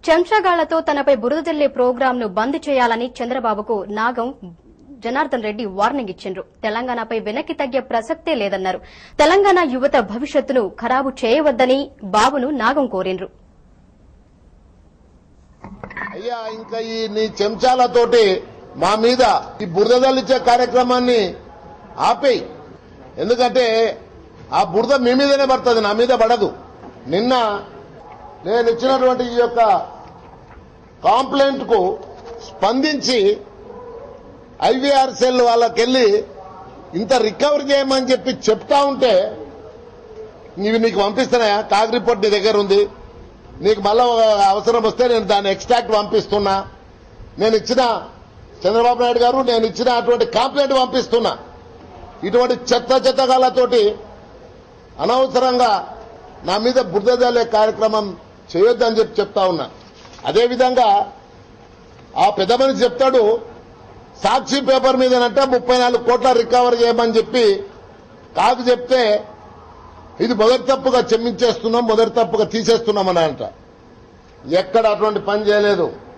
చెంచాగాళ్లతో తనపై బురద జల్లే ప్రోగ్రాంను బంద్ చేయాలని చంద్రబాబుకు నాగం జనార్దన్ రెడ్డి వార్నింగ్ ఇచ్చిండ్రు తెలంగాణపై వెనక్కి తగ్గే ప్రసక్తే లేదన్నారు తెలంగాణ యువత భవిష్యత్తును ఖరాబు చేయవద్దని బాబును నాగం కోరిండ్రు అయ్యా ఇంకా ఈ నీ చెంచాలతోటి మా మీద ఈ బురద తల్లిచ్చే కార్యక్రమాన్ని ఆపేయి ఎందుకంటే ఆ బురద మీ మీదనే పడుతుంది నా మీద పడదు నిన్న నేను ఇచ్చినటువంటి ఈ యొక్క కాంప్లైంట్ కు స్పందించి ఐవీఆర్ సెల్ వాళ్ళకెళ్ళి ఇంత రికవర్ చేయమని చెప్పి చెప్తా ఉంటే ఇవి నీకు పంపిస్తున్నాయా కాగ్ రిపోర్ట్ నీ దగ్గర ఉంది నీకు మళ్ళా ఒక అవసరం వస్తే నేను దాన్ని ఎక్స్ట్రాక్ట్ పంపిస్తున్నా నేను ఇచ్చిన చంద్రబాబు నాయుడు గారు నేను ఇచ్చిన అటువంటి కంప్లైంట్ పంపిస్తున్నా ఇటువంటి చెత్త చెత్తగాలతోటి అనవసరంగా నా మీద బురద జల్లే కార్యక్రమం చేయొద్దని చెప్పి చెప్తా ఉన్నా అదేవిధంగా ఆ పెద్ద మనిషి చెప్తాడు సాక్షి పేపర్ మీదనంటే ముప్పై నాలుగు కోట్ల రికవర్ చేయమని చెప్పి కాకు చెప్తే ఇది మొదటి తప్పుగా క్షమించేస్తున్నాం మొదటి తప్పుగా తీసేస్తున్నాం అని అంట ఎక్కడ అటువంటి పని చేయలేదు